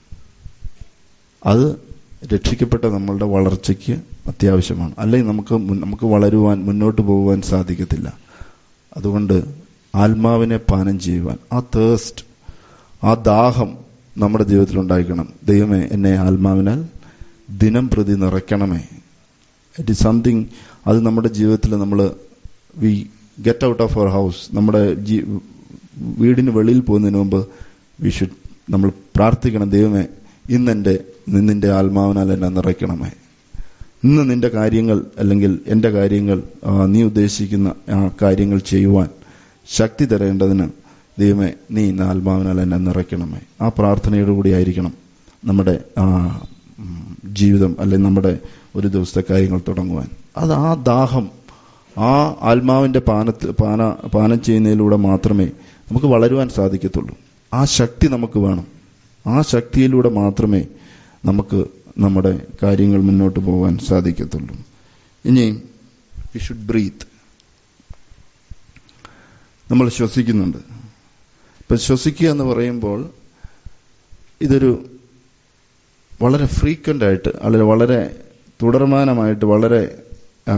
അത് രക്ഷിക്കപ്പെട്ട നമ്മളുടെ വളർച്ചയ്ക്ക് അത്യാവശ്യമാണ് അല്ലെങ്കിൽ നമുക്ക് മുൻ- നമുക്ക് വളരുവാൻ മുന്നോട്ട് പോകുവാൻ സാധിക്കത്തില്ല അതുകൊണ്ട് ആത്മാവിനെ പാനം ചെയ്യുവാൻ ആ തേസ്റ്റ് ആ ദാഹം നമ്മുടെ ജീവിതത്തിൽ ഉണ്ടായിരിക്കണം ദൈവമേ എന്നെ ആത്മാവിനാൽ ദിനം പ്രതി നിറയ്ക്കണമേ ഇറ്റ് ഇസ് സംതിങ് അത് നമ്മുടെ ജീവിതത്തിൽ നമ്മൾ we get out of our house നമ്മുടെ ജീ- വീടിന് വെളിയിൽ പോകുന്നതിന് മുമ്പ് വി ഷുഡ് നമ്മൾ പ്രാർത്ഥിക്കണം ദൈവമേ ഇന്നെന്റെ നിന്നിന്റെ ആത്മാവിനാൽ എന്നെ നിറയ്ക്കണമേ ഇന്ന് നിന്റെ കാര്യങ്ങൾ അല്ലെങ്കിൽ എന്റെ കാര്യങ്ങൾ ആ, നീ ഉദ്ദേശിക്കുന്ന ആ കാര്യങ്ങൾ ചെയ്യുവാൻ ശക്തി തരേണ്ടതിന് ദൈവമേ നീ ഇന്ന് ആത്മാവിനാൽ എന്നെ നിറയ്ക്കണമേ ആ പ്രാർത്ഥനയോട് കൂടി ആയിരിക്കണം നമ്മുടെ ആ, ഉം, ജീവിതം അല്ലെങ്കിൽ നമ്മുടെ ഒരു ദിവസത്തെ കാര്യങ്ങൾ തുടങ്ങുവാൻ അത് ആ ദാഹം ആ ആത്മാവിന്റെ പാനത്ത് പാന പാനം ചെയ്യുന്നതിലൂടെ മാത്രമേ നമുക്ക് വളരുവാൻ സാധിക്കത്തുള്ളൂ ആ ശക്തി നമുക്ക് വേണം ആ ശക്തിയിലൂടെ മാത്രമേ നമുക്ക് നമ്മുടെ കാര്യങ്ങൾ മുന്നോട്ട് പോകാൻ സാധിക്കത്തുള്ളൂ ഇനി വി ഷുഡ് ബ്രീത്ത് നമ്മൾ ശ്വസിക്കുന്നുണ്ട് ഇപ്പൊ ശ്വസിക്കുക എന്ന് പറയുമ്പോൾ ഇതൊരു വളരെ ഫ്രീക്വന്റ് ആയിട്ട് അല്ലെങ്കിൽ വളരെ തുടർമാനമായിട്ട് വളരെ ആ,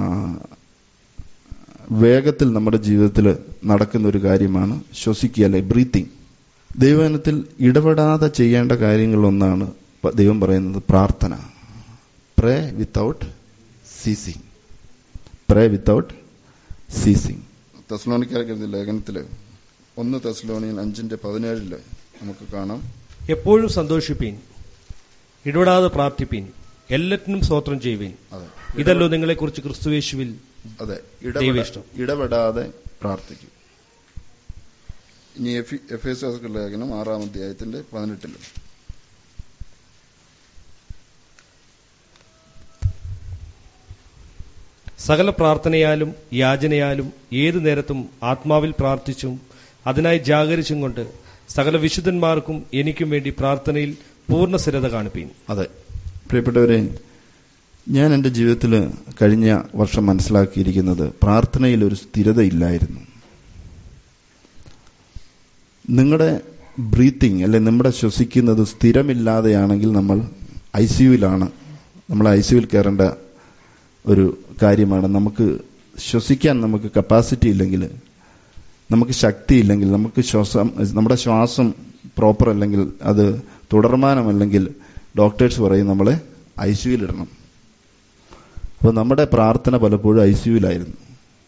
വേഗത്തിൽ നമ്മുടെ ജീവിതത്തിൽ നടക്കുന്ന ഒരു കാര്യമാണ് ശ്വസിക്കുക അല്ലെ ബ്രീത്തിങ് ദൈവജനത്തിൽ ഇടപെടാതെ ചെയ്യേണ്ട കാര്യങ്ങളിലൊന്നാണ് പ- ദൈവം പറയുന്നത് പ്രാർത്ഥന pray without ceasing pray without ceasing തെസ്ലോണിക്കാർക്ക് ലേഖനത്തില് ഒന്ന് തെസ്ലോണിയൻ അഞ്ചിന്റെ പതിനേഴില് നമുക്ക് കാണാം എപ്പോഴും സന്തോഷിപ്പീൻ ഇടപെടാതെ പ്രാർത്ഥിപ്പീൻ എല്ലാറ്റിനും സ്തോത്രം ചെയ്യുവീൻ അതെ ഇതല്ലോ നിങ്ങളെക്കുറിച്ച് ക്രിസ്തുവേശുവിൽ അതെ ദൈവേഷ്ടം. ഇടപെടാതെ പ്രാർത്ഥിക്കും ഇനി എഫ് എഫ് എസ് ലേഖനം ആറാം അധ്യായത്തിന്റെ പതിനെട്ടില് സകല പ്രാർത്ഥനയാലും യാചനയാലും ഏതു നേരത്തും ആത്മാവിൽ പ്രാർത്ഥിച്ചും അതിനായി ജാഗരിച്ചും കൊണ്ട് സകല വിശുദ്ധന്മാർക്കും എനിക്കും വേണ്ടി പ്രാർത്ഥനയിൽ പൂർണ്ണ സ്ഥിരത കാണിപ്പീൻ അതെ പ്രിയപ്പെട്ടവരെ ഞാൻ എൻ്റെ ജീവിതത്തിൽ കഴിഞ്ഞ വർഷം മനസ്സിലാക്കിയിരിക്കുന്നത് പ്രാർത്ഥനയിൽ ഒരു സ്ഥിരതയില്ലായിരുന്നു നിങ്ങളുടെ ബ്രീത്തിങ് അല്ലെ നമ്മുടെ ശ്വസിക്കുന്നത് സ്ഥിരമില്ലാതെയാണെങ്കിൽ നമ്മൾ ഐ സിയുവിലാണ് നമ്മൾ ഐ സിയുവിൽ കയറേണ്ട ഒരു കാര്യമാണ് നമുക്ക് ശ്വസിക്കാൻ നമുക്ക് കപ്പാസിറ്റി ഇല്ലെങ്കിൽ നമുക്ക് ശക്തിയില്ലെങ്കിൽ നമുക്ക് ശ്വാസം നമ്മുടെ ശ്വാസം പ്രോപ്പർ അല്ലെങ്കിൽ അത് തുടർമാനമല്ലെങ്കിൽ ഡോക്ടേഴ്സ് പറയും നമ്മളെ ഐ സിയുവിൽ ഇടണം അപ്പോൾ നമ്മുടെ പ്രാർത്ഥന പലപ്പോഴും ഐ സിയുവിലായിരുന്നു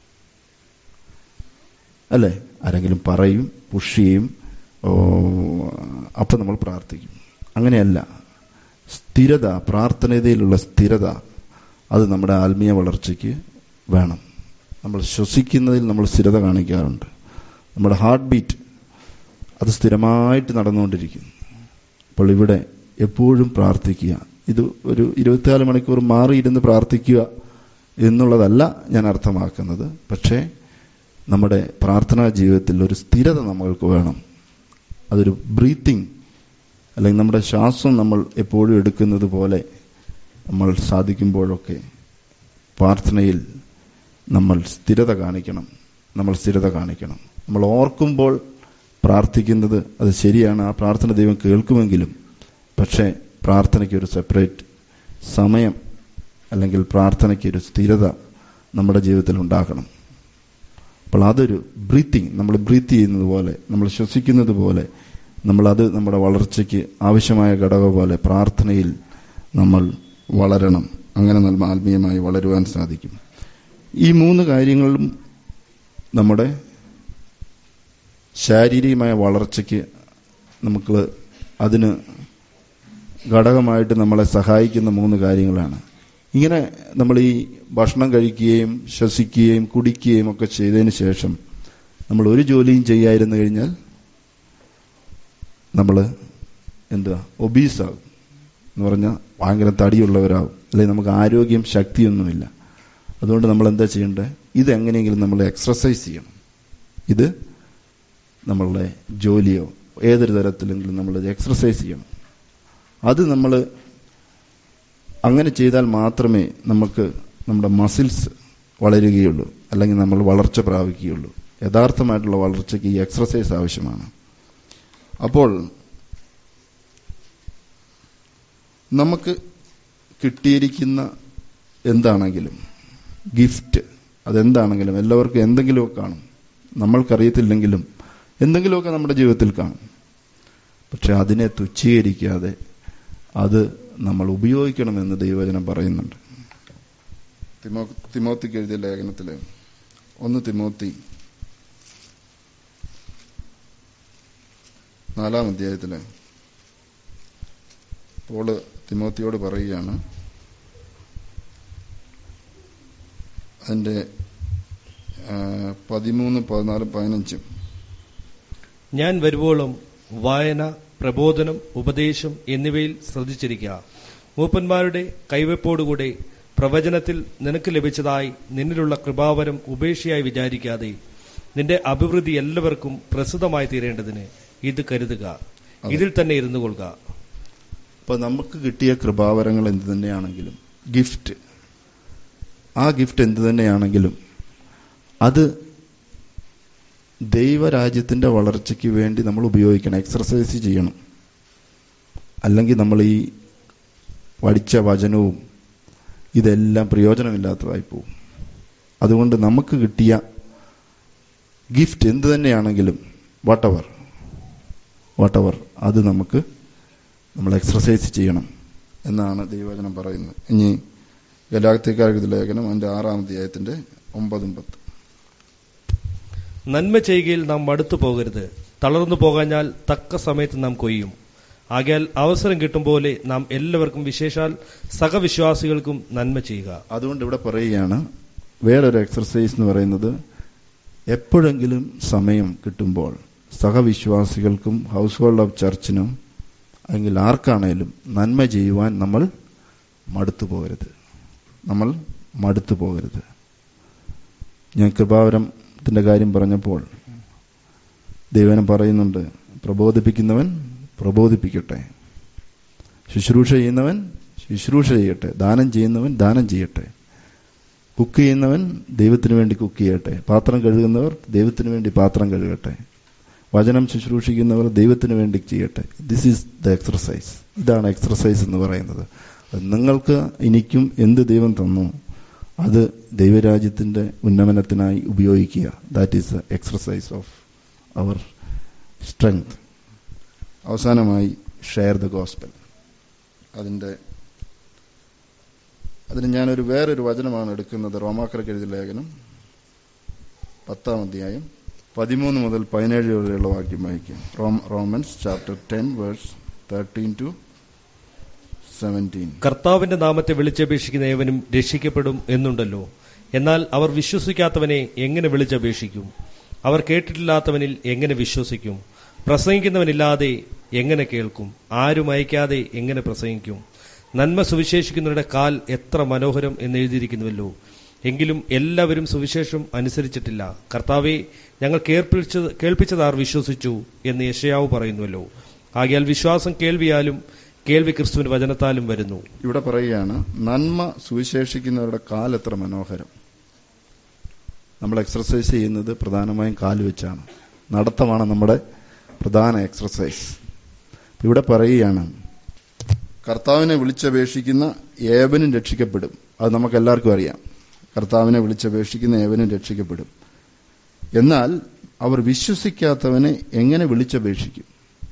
അല്ലേ ആരെങ്കിലും പറയും പുഷ് ചെയ്യും ഓ, അപ്പം നമ്മൾ പ്രാർത്ഥിക്കും അങ്ങനെയല്ല സ്ഥിരത പ്രാർത്ഥനയിലുള്ള സ്ഥിരത അത് നമ്മുടെ ആത്മീയ വളർച്ചയ്ക്ക് വേണം നമ്മൾ ശ്വസിക്കുന്നതിൽ നമ്മൾ സ്ഥിരത കാണിക്കാറുണ്ട് നമ്മുടെ ഹാർട്ട് ബീറ്റ് അത് സ്ഥിരമായിട്ട് നടന്നുകൊണ്ടിരിക്കുന്നു അപ്പോൾ ഇവിടെ എപ്പോഴും പ്രാർത്ഥിക്കുക ഇത് ഒരു ഇരുപത്തിനാല് മണിക്കൂർ മാറിയിരുന്ന് പ്രാർത്ഥിക്കുക എന്നുള്ളതല്ല ഞാൻ അർത്ഥമാക്കുന്നത് പക്ഷേ നമ്മുടെ പ്രാർത്ഥനാ ജീവിതത്തിൽ ഒരു സ്ഥിരത നമ്മൾക്ക് വേണം അതൊരു ബ്രീത്തിങ് അല്ലെങ്കിൽ നമ്മുടെ ശ്വാസം നമ്മൾ എപ്പോഴും എടുക്കുന്നത് പോലെ നമ്മൾ സാധിക്കുമ്പോഴൊക്കെ പ്രാർത്ഥനയിൽ നമ്മൾ സ്ഥിരത കാണിക്കണം നമ്മൾ സ്ഥിരത കാണിക്കണം നമ്മൾ ഓർക്കുമ്പോൾ പ്രാർത്ഥിക്കുന്നത് അത് ശരിയാണ് ആ പ്രാർത്ഥന ദൈവം കേൾക്കുമെങ്കിലും പക്ഷേ പ്രാർത്ഥനയ്ക്ക് ഒരു സെപ്പറേറ്റ് സമയം അല്ലെങ്കിൽ പ്രാർത്ഥനയ്ക്ക് ഒരു സ്ഥിരത നമ്മുടെ ജീവിതത്തിൽ ഉണ്ടാക്കണം അപ്പോൾ അതൊരു ബ്രീത്തിങ് നമ്മൾ ബ്രീത്ത് ചെയ്യുന്നത് പോലെ നമ്മൾ ശ്വസിക്കുന്നത് പോലെ നമ്മളത് നമ്മുടെ വളർച്ചയ്ക്ക് ആവശ്യമായ ഘടകം പോലെ പ്രാർത്ഥനയിൽ നമ്മൾ വളരണം അങ്ങനെ നമ്മൾ ആത്മീയമായി വളരുവാൻ സാധിക്കും ഈ മൂന്ന് കാര്യങ്ങളും നമ്മുടെ ശാരീരികമായ വളർച്ചയ്ക്ക് നമുക്ക് അതിന് ഘടകമായിട്ട് നമ്മളെ സഹായിക്കുന്ന മൂന്ന് കാര്യങ്ങളാണ് ഇങ്ങനെ നമ്മൾ ഈ ഭക്ഷണം കഴിക്കുകയും ശ്വസിക്കുകയും കുടിക്കുകയും ഒക്കെ ചെയ്തതിന് ശേഷം നമ്മൾ ഒരു ജോലിയും ചെയ്യാതിരുന്നു കഴിഞ്ഞാൽ നമ്മൾ എന്താ ഒബീസാകും എന്ന് പറഞ്ഞാൽ ഭയങ്കര തടിയുള്ളവരാകും അല്ലെങ്കിൽ നമുക്ക് ആരോഗ്യം ശക്തിയൊന്നുമില്ല അതുകൊണ്ട് നമ്മൾ എന്താ ചെയ്യേണ്ടത് ഇതെങ്ങനെയെങ്കിലും നമ്മൾ എക്സർസൈസ് ചെയ്യണം ഇത് നമ്മളുടെ ജോലിയോ ഏതൊരു തരത്തിലെങ്കിലും നമ്മൾ എക്സർസൈസ് ചെയ്യണം അത് നമ്മൾ അങ്ങനെ ചെയ്താൽ മാത്രമേ നമുക്ക് നമ്മുടെ മസിൽസ് വളരുകയുള്ളൂ അല്ലെങ്കിൽ നമ്മൾ വളർച്ച പ്രാപിക്കുകയുള്ളൂ യഥാർത്ഥമായിട്ടുള്ള വളർച്ചയ്ക്ക് ഈ എക്സർസൈസ് ആവശ്യമാണ് അപ്പോൾ നമുക്ക് കിട്ടിയിരിക്കുന്ന എന്താണെങ്കിലും ഗിഫ്റ്റ് അതെന്താണെങ്കിലും എല്ലാവർക്കും എന്തെങ്കിലുമൊക്കെ കാണും നമ്മൾക്കറിയത്തില്ലെങ്കിലും എന്തെങ്കിലുമൊക്കെ നമ്മുടെ ജീവിതത്തിൽ കാണും പക്ഷെ അതിനെ തുച്ഛീകരിക്കാതെ അത് നമ്മൾ ഉപയോഗിക്കണമെന്ന് ദൈവവചനം പറയുന്നുണ്ട് തിമോ തിമോത്തിക്ക് എഴുതിയ ലേഖനത്തില് ഒന്ന് തിമോത്തി നാലാം അധ്യായത്തില് പോള് തിമോത്തിയോട് പറയുകയാണ് അതിന്റെ ആ, പതിമൂന്ന് പതിനാലും പതിനഞ്ചും ഞാൻ വരുവോളം വായന പ്രബോധനം ഉപദേശം എന്നിവയിൽ ശ്രദ്ധിച്ചിരിക്കുക മൂപ്പന്മാരുടെ കൈവെപ്പോടുകൂടെ പ്രവചനത്തിൽ നിനക്ക് ലഭിച്ചതായി നിന്നിലുള്ള കൃപാവരം ഉപേക്ഷയായി വിചാരിക്കാതെ നിന്റെ അഭിവൃദ്ധി എല്ലാവർക്കും പ്രസിദ്ധമായി തീരേണ്ടതിന് ഇത് കരുതുക ഇതിൽ തന്നെ ഇരുന്നു കൊള്ളുക അപ്പൊ നമുക്ക് കിട്ടിയ കൃപാവരങ്ങൾ എന്ത് തന്നെയാണെങ്കിലും ഗിഫ്റ്റ് ആ ഗിഫ്റ്റ് എന്ത് തന്നെയാണെങ്കിലും അത് ദൈവരാജ്യത്തിന്റെ വളർച്ചയ്ക്ക് വേണ്ടി നമ്മൾ ഉപയോഗിക്കണം എക്സർസൈസ് ചെയ്യണം അല്ലെങ്കിൽ നമ്മൾ ഈ പഠിച്ച വചനവും ഇതെല്ലാം പ്രയോജനമില്ലാത്തതായി പോകും അതുകൊണ്ട് നമുക്ക് കിട്ടിയ ഗിഫ്റ്റ് എന്ത് തന്നെയാണെങ്കിലും വാട്ടവർ വാട്ടവർ അത് നമുക്ക് നമ്മൾ എക്സർസൈസ് ചെയ്യണം എന്നാണ് ദൈവവചനം പറയുന്നത് ഇനി ഗലാഗത്തിക്കാർക്ക് ലേഖനം അതിന്റെ ആറാം അധ്യായത്തിന്റെ ഒമ്പതും പത്ത് നന്മ ചെയ്യുകയിൽ നാം മടുത്തു പോകരുത് തളർന്നു പോകാഞ്ഞാൽ തക്ക സമയത്ത് നാം കൊയ്യും ആകയാൽ അവസരം കിട്ടും പോലെ നാം എല്ലാവർക്കും വിശേഷാൽ സഹവിശ്വാസികൾക്കും നന്മ ചെയ്യുക അതുകൊണ്ട് ഇവിടെ പറയുകയാണ് വേറൊരു എക്സർസൈസ് എന്ന് പറയുന്നത് എപ്പോഴെങ്കിലും സമയം കിട്ടുമ്പോൾ സഹവിശ്വാസികൾക്കും ഹൗസ് ഹോൾഡ് ഓഫ് ചർച്ചിനും അല്ലെങ്കിൽ ആർക്കാണേലും നന്മ ചെയ്യുവാൻ നമ്മൾ മടുത്തു പോകരുത് നമ്മൾ മടുത്തു പോകരുത് ഞാൻ കൃപാവരത്തിന്റെ കാര്യം പറഞ്ഞപ്പോൾ ദൈവനം പറയുന്നുണ്ട് പ്രബോധിപ്പിക്കുന്നവൻ പ്രബോധിപ്പിക്കട്ടെ ശുശ്രൂഷ ചെയ്യുന്നവൻ ശുശ്രൂഷ ചെയ്യട്ടെ ദാനം ചെയ്യുന്നവൻ ദാനം ചെയ്യട്ടെ കുക്ക് ചെയ്യുന്നവൻ ദൈവത്തിന് വേണ്ടി കുക്ക് ചെയ്യട്ടെ പാത്രം കഴുകുന്നവർ ദൈവത്തിന് വേണ്ടി പാത്രം കഴുകട്ടെ വചനം ശുശ്രൂഷിക്കുന്നവർ ദൈവത്തിന് വേണ്ടി ചെയ്യട്ടെ ദിസ് ഈസ് ദ എക്സർസൈസ് ഇതാണ് എക്സർസൈസ് എന്ന് പറയുന്നത് അത് നിങ്ങൾക്ക് എനിക്കും എന്ത് ദൈവം തന്നു അത് ദൈവരാജ്യത്തിന്റെ ഉന്നമനത്തിനായി ഉപയോഗിക്കുക that is the exercise of our strength അവസാനമായി ഷെയർ ദ ഗോസ്പൽ അതിന്റെ അതിന് ഞാനൊരു വേറൊരു വചനമാണ് എടുക്കുന്നത് റോമാക്കർക്ക് എഴുതിയ ലേഖനം പത്താം അധ്യായം പതിമൂന്ന് മുതൽ പതിനേഴ് വരെയുള്ള വാക്യം വായിക്കാം റോം Romans chapter ten verse thirteen to seventeen കർത്താവിന്റെ നാമത്തെ വിളിച്ചപേക്ഷിക്കുന്ന ഏവനും രക്ഷിക്കപ്പെടും എന്നുണ്ടല്ലോ എന്നാൽ അവർ വിശ്വസിക്കാത്തവനെ എങ്ങനെ വിളിച്ചപേക്ഷിക്കും അവർ കേട്ടിട്ടില്ലാത്തവനിൽ എങ്ങനെ വിശ്വസിക്കും പ്രസംഗിക്കുന്നവനില്ലാതെ എങ്ങനെ കേൾക്കും ആരും അയക്കാതെ എങ്ങനെ പ്രസംഗിക്കും നന്മ സുവിശേഷിക്കുന്നവരുടെ കാൽ എത്ര മനോഹരം എന്ന് എഴുതിയിരിക്കുന്നുവല്ലോ എങ്കിലും എല്ലാവരും സുവിശേഷം അനുസരിച്ചിട്ടില്ല കർത്താവെ ഞങ്ങൾ കേൾപ്പിച്ചത് കേൾപ്പിച്ചതാർ വിശ്വസിച്ചു എന്ന് യശയാവ് പറയുന്നുവല്ലോ ആകയാൽ വിശ്വാസം കേൾവിയാലും കേൾവി ക്രിസ്തുവിന്റെ വചനത്താലും വരുന്നു ഇവിടെ പറയുകയാണ് നന്മ സുവിശേഷിക്കുന്നവരുടെ കാൽ എത്ര മനോഹരം നമ്മൾ എക്സർസൈസ് ചെയ്യുന്നത് പ്രധാനമായും കാല് വെച്ചാണ് നടത്തമാണ് നമ്മുടെ പ്രധാന എക്സർസൈസ് ഇവിടെ പറയുകയാണ് കർത്താവിനെ വിളിച്ചപേക്ഷിക്കുന്ന ഏവനും രക്ഷിക്കപ്പെടും അത് നമുക്ക് എല്ലാവർക്കും അറിയാം കർത്താവിനെ വിളിച്ചപേക്ഷിക്കുന്ന ഏവനും രക്ഷിക്കപ്പെടും എന്നാൽ അവർ വിശ്വസിക്കാത്തവനെ എങ്ങനെ വിളിച്ചപേക്ഷിക്കും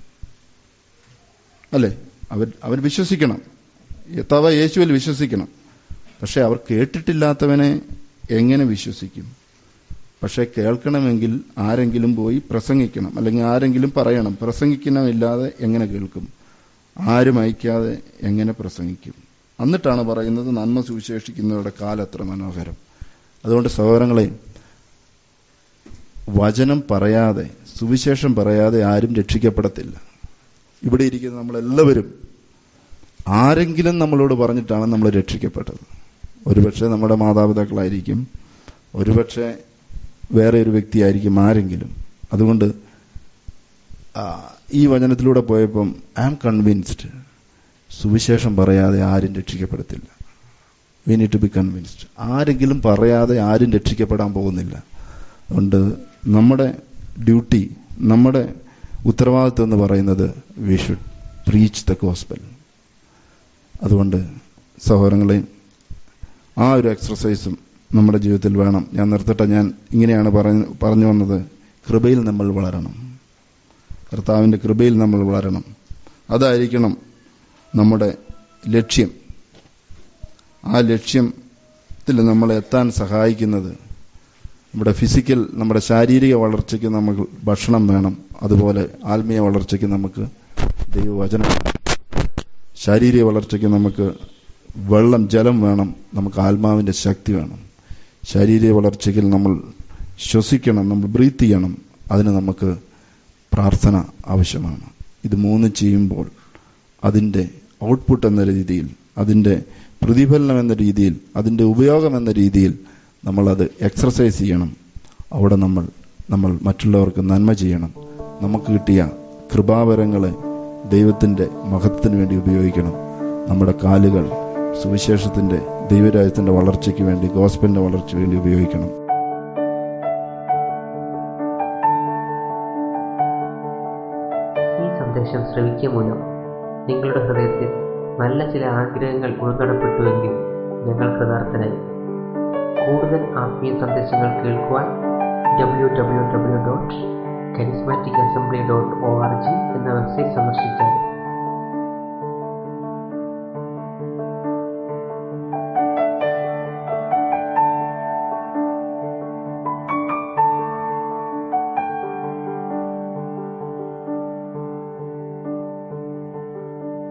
അല്ലേ അവർ അവർ വിശ്വസിക്കണം യഥാവ യേശുവിൽ വിശ്വസിക്കണം പക്ഷെ അവർ കേട്ടിട്ടില്ലാത്തവനെ എങ്ങനെ വിശ്വസിക്കും പക്ഷെ കേൾക്കണമെങ്കിൽ ആരെങ്കിലും പോയി പ്രസംഗിക്കണം അല്ലെങ്കിൽ ആരെങ്കിലും പറയണം പ്രസംഗിക്കണമില്ലാതെ എങ്ങനെ കേൾക്കും ആരും അയക്കാതെ എങ്ങനെ പ്രസംഗിക്കും എന്നിട്ടാണ് പറയുന്നത് നന്മ സുവിശേഷിക്കുന്നവരുടെ കാലത്ര മനോഹരം അതുകൊണ്ട് സഹോദരങ്ങളെ വചനം പറയാതെ സുവിശേഷം പറയാതെ ആരും രക്ഷിക്കപ്പെടത്തില്ല ഇവിടെ ഇരിക്കുന്ന നമ്മളെല്ലാവരും ആരെങ്കിലും നമ്മളോട് പറഞ്ഞിട്ടാണ് നമ്മൾ രക്ഷിക്കപ്പെട്ടത് ഒരുപക്ഷെ നമ്മുടെ മാതാപിതാക്കളായിരിക്കും ഒരുപക്ഷെ വേറെ ഒരു വ്യക്തിയായിരിക്കും ആരെങ്കിലും അതുകൊണ്ട് ഈ വചനത്തിലൂടെ പോയപ്പം ഐ ആം കൺവിൻസ്ഡ് സുവിശേഷം പറയാതെ ആരും രക്ഷിക്കപ്പെടത്തില്ല we need to be convinced ആരെങ്കിലും പറയാതെ ആരും രക്ഷിക്കപ്പെടാൻ പോകുന്നില്ല അതുകൊണ്ട് നമ്മുടെ ഡ്യൂട്ടി നമ്മുടെ ഉത്തരവാദിത്വം എന്ന് പറയുന്നത് we should preach the gospel അതുകൊണ്ട് സഹോദരങ്ങളെ ആ ഒരു എക്സർസൈസും നമ്മുടെ ജീവിതത്തിൽ വേണം ഞാൻ നിർത്തട്ടെ ഞാൻ ഇങ്ങനെയാണ് പറഞ്ഞു പറഞ്ഞു വന്നത് കൃപയിൽ നമ്മൾ വളരണം കർത്താവിന്റെ കൃപയിൽ നമ്മൾ വളരണം അതായിരിക്കണം നമ്മുടെ ലക്ഷ്യം ആ ലക്ഷ്യത്തിൽ നമ്മളെ എത്താൻ സഹായിക്കുന്നത് നമ്മുടെ ഫിസിക്കൽ നമ്മുടെ ശാരീരിക വളർച്ചയ്ക്ക് നമുക്ക് ഭക്ഷണം വേണം അതുപോലെ ആത്മീയ വളർച്ചയ്ക്ക് നമുക്ക് ദൈവവചനം വേണം ശാരീരിക വളർച്ചയ്ക്ക് നമുക്ക് വെള്ളം ജലം വേണം നമുക്ക് ആത്മാവിന്റെ ശക്തി വേണം ശാരീരിക വളർച്ചയ്ക്ക് നമ്മൾ ശ്വസിക്കണം നമ്മൾ ബ്രീത്ത് ചെയ്യണം അതിന് നമുക്ക് പ്രാർത്ഥന ആവശ്യമാണ് ഇത് മൂന്ന് ചെയ്യുമ്പോൾ അതിൻ്റെ ഔട്ട്പുട്ട് എന്ന രീതിയിൽ അതിൻ്റെ പ്രതിഫലനം എന്ന രീതിയിൽ അതിൻ്റെ ഉപയോഗം എന്ന രീതിയിൽ നമ്മളത് എക്സർസൈസ് ചെയ്യണം അവിടെ നമ്മൾ നമ്മൾ മറ്റുള്ളവർക്ക് നന്മ ചെയ്യണം നമുക്ക് കിട്ടിയ കൃപാവരങ്ങളെ ദൈവത്തിൻ്റെ മഹത്വത്തിന് വേണ്ടി ഉപയോഗിക്കണം നമ്മുടെ കാലുകൾ സുവിശേഷത്തിന്റെ ദൈവരാജ്യത്തിന്റെ വളർച്ചയ്ക്ക് വേണ്ടി ഗോസ്പലിന്റെ വളർച്ചയ്ക്ക് വേണ്ടി ഉപയോഗിക്കണം ഈ സന്ദേശം ശ്രവിക്കുക മൂലം നിങ്ങളുടെ ഹൃദയത്തിൽ നല്ല ചില ആഗ്രഹങ്ങൾ ഉൾനടപ്പെട്ടുവെങ്കിൽ ഞങ്ങൾ കൃതാർത്ഥനായി കൂടുതൽ ആത്മീയ സന്ദേശങ്ങൾ കേൾക്കുവാൻ W W W dot charismatic assembly dot O R G എന്ന വെബ്സൈറ്റ് സന്ദർശിച്ചാൽ